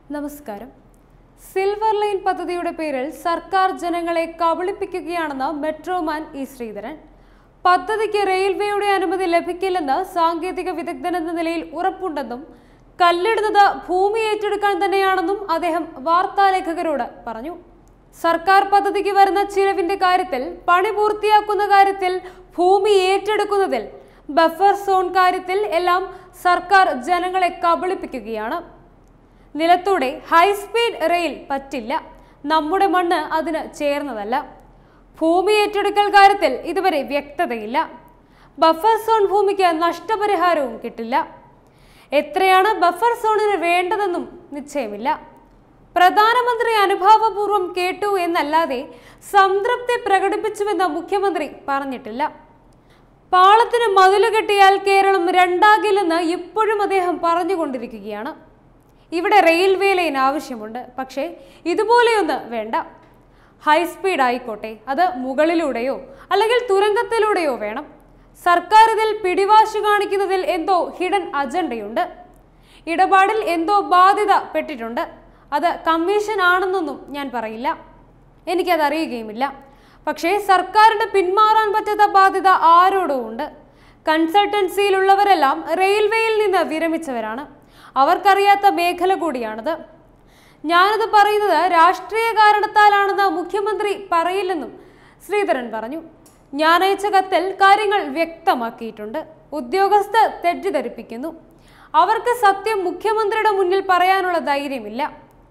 നമസ്കാരം silver line പദ്ധതിയുടെ പേരിൽ സർക്കാർ ജനങ്ങളെ കബളിപ്പിക്കുകയാണെന്ന് മെട്രോമാൻ ഇ ശ്രീധരൻ പദ്ധതിക്ക് റെയിൽവേയുടെ അനുമതി ലഭിക്കില്ലെന്ന് സാങ്കേതിക വിദഗ്ധനെന്ന നിലയിൽ ഉറപ്പുണ്ടെന്നും കല്ലിടുന്നത് ഭൂമി ഏറ്റെടുക്കാൻ തന്നെയാണെന്നും അദ്ദേഹം വാർത്താലേഖകരോട് പറഞ്ഞു സർക്കാർ പദ്ധതിക്ക് വരുന്ന ചിലവിന്റെ കാര്യത്തിൽ പണി പൂർത്തിയാക്കുന്ന കാര്യത്തിൽ ഭൂമി ഏറ്റെടുക്കുന്നതിൽ ബഫർ സോൺ കാര്യത്തിൽ എല്ലാം സർക്കാർ ജനങ്ങളെ കബളിപ്പിക്കുകയാണ് നിലത്തൂടെ ഹൈസ്പീഡ് റെയിൽ പറ്റില്ല നമ്മുടെ മണ്ണ് അതിന് ചേർന്നതല്ല ഭൂമി ഏറ്റെടുക്കൽ കാര്യത്തിൽ ഇതുവരെ വ്യക്തതയില്ല ബഫർ സോൺ ഭൂമിക്ക് നഷ്ടപരിഹാരവും കിട്ടില്ല എത്രയാണ് ബഫർ സോണിന് വേണ്ടതെന്നും നിശ്ചയമില്ല പ്രധാനമന്ത്രി അനുഭാവപൂർവ്വം കേട്ടു എന്നല്ലാതെ സംതൃപ്തി പ്രകടിപ്പിച്ചുവെന്ന് മുഖ്യമന്ത്രി പറഞ്ഞിട്ടില്ല പാളത്തിന് മതില് കെട്ടിയാൽ കേരളം രണ്ടാകില്ലെന്ന് ഇപ്പോഴും അദ്ദേഹം പറഞ്ഞുകൊണ്ടിരിക്കുകയാണ് ഇവിടെ റെയിൽവേ ലൈൻ ആവശ്യമുണ്ട് പക്ഷേ ഇതുപോലെയൊന്ന് വേണ്ട ഹൈസ്പീഡ് ആയിക്കോട്ടെ അത് മുകളിലൂടെയോ അല്ലെങ്കിൽ തുരങ്കത്തിലൂടെയോ വേണം സർക്കാർ ഇതിൽ പിടിവാശി കാണിക്കുന്നതിൽ എന്തോ ഹിഡൻ അജണ്ടയുണ്ട് ഇടപാടിൽ എന്തോ ബാധ്യത പെട്ടിട്ടുണ്ട് അത് കമ്മീഷൻ ആണെന്നൊന്നും ഞാൻ പറയില്ല എനിക്കത് അറിയുകയുമില്ല പക്ഷേ സർക്കാരിന് പിന്മാറാൻ പറ്റാത്ത ബാധ്യത ആരോടോ ഉണ്ട് കൺസൾട്ടൻസിയിലുള്ളവരെല്ലാം റെയിൽവേയിൽ നിന്ന് വിരമിച്ചവരാണ് അവർക്കറിയാത്ത മേഖല കൂടിയാണത് ഞാനത് പറയുന്നത് രാഷ്ട്രീയ കാരണത്താലാണെന്ന് മുഖ്യമന്ത്രി പറയില്ലെന്നും ശ്രീധരൻ പറഞ്ഞു ഞാൻ അയച്ച കത്തിൽ കാര്യങ്ങൾ വ്യക്തമാക്കിയിട്ടുണ്ട് ഉദ്യോഗസ്ഥർ തെറ്റിദ്ധരിപ്പിക്കുന്നു അവർക്ക് സത്യം മുഖ്യമന്ത്രിയുടെ മുന്നിൽ പറയാനുള്ള ധൈര്യമില്ല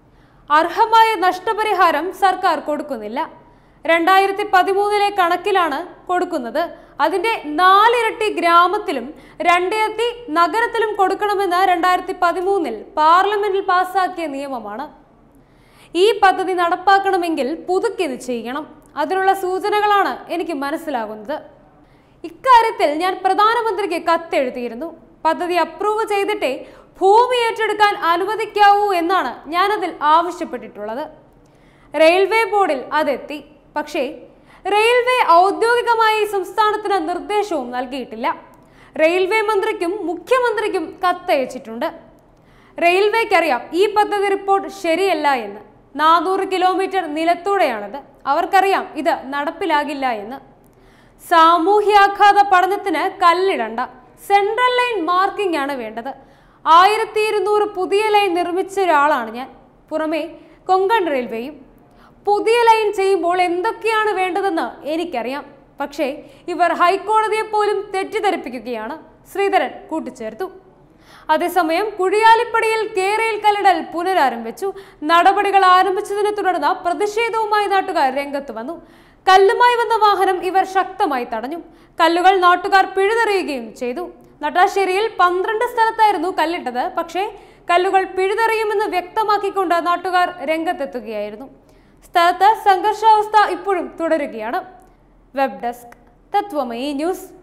അർഹമായ നഷ്ടപരിഹാരം സർക്കാർ കൊടുക്കുന്നില്ല രണ്ടായിരത്തി പതിമൂന്നിലെ കണക്കിലാണ് കൊടുക്കുന്നത് അതിന്റെ നാലിരട്ടി ഗ്രാമത്തിലും രണ്ടിരട്ടി നഗരത്തിലും കൊടുക്കണമെന്ന് രണ്ടായിരത്തി പതിമൂന്നിൽ പാർലമെന്റിൽ പാസാക്കിയ നിയമമാണ് ഈ പദ്ധതി നടപ്പാക്കണമെങ്കിൽ പുതുക്കിയത് ചെയ്യണം അതിനുള്ള സൂചനകളാണ് എനിക്ക് മനസ്സിലാകുന്നത് ഇക്കാര്യത്തിൽ ഞാൻ പ്രധാനമന്ത്രിക്ക് കത്തെഴുതിയിരുന്നു പദ്ധതി അപ്രൂവ് ചെയ്തിട്ടേ ഭൂമി ഏറ്റെടുക്കാൻ അനുവദിക്കാവൂ എന്നാണ് ഞാനതിൽ ആവശ്യപ്പെട്ടിട്ടുള്ളത് റെയിൽവേ ബോർഡിൽ അതെത്തി പക്ഷേ റെയിൽവേ ഔദ്യോഗികമായി സംസ്ഥാനത്തിന് നിർദ്ദേശവും നൽകിയിട്ടില്ല റെയിൽവേ മന്ത്രിക്കും മുഖ്യമന്ത്രിക്കും കത്തയച്ചിട്ടുണ്ട് റെയിൽവേക്കറിയാം ഈ പദ്ധതി റിപ്പോർട്ട് ശരിയല്ല എന്ന് നാനൂറ് കിലോമീറ്റർ നിലത്തൂടെയാണത് അവർക്കറിയാം ഇത് നടപ്പിലാകില്ല എന്ന് സാമൂഹ്യാഘാത പഠനത്തിന് കല്ലിടണ്ട സെൻട്രൽ ലൈൻ മാർക്കിംഗ് ആണ് വേണ്ടത് ആയിരത്തി ഇരുന്നൂറ് പുതിയ ലൈൻ നിർമ്മിച്ച ഒരാളാണ് ഞാൻ പുറമെ കൊങ്കൺ റെയിൽവേയും പുതിയ ലൈൻ ചെയ്യുമ്പോൾ എന്തൊക്കെയാണ് വേണ്ടതെന്ന് എനിക്കറിയാം പക്ഷേ ഇവർ ഹൈക്കോടതിയെ പോലും തെറ്റിദ്ധരിപ്പിക്കുകയാണ് ശ്രീധരൻ കൂട്ടിച്ചേർത്തു അതേസമയം കുഴിയാലിപ്പടിയിൽ കേരയിൽ കല്ലിടൽ പുനരാരംഭിച്ചു നടപടികൾ ആരംഭിച്ചതിനെ തുടർന്ന് പ്രതിഷേധവുമായി നാട്ടുകാർ രംഗത്ത് വന്നു കല്ലുമായി വന്ന വാഹനം ഇവർ ശക്തമായി തടഞ്ഞു കല്ലുകൾ നാട്ടുകാർ പിഴുതെറിയുകയും ചെയ്തു നട്ടാശ്ശേരിയിൽ പന്ത്രണ്ട് സ്ഥലത്തായിരുന്നു കല്ലിട്ടത് പക്ഷേ കല്ലുകൾ പിഴുതെറിയുമെന്ന് വ്യക്തമാക്കിക്കൊണ്ട് നാട്ടുകാർ രംഗത്തെത്തുകയായിരുന്നു സ്ഥലത്ത് സംഘർഷാവസ്ഥ ഇപ്പോഴും തുടരുകയാണ് വെബ് ഡെസ്ക് തത്വമയി ന്യൂസ്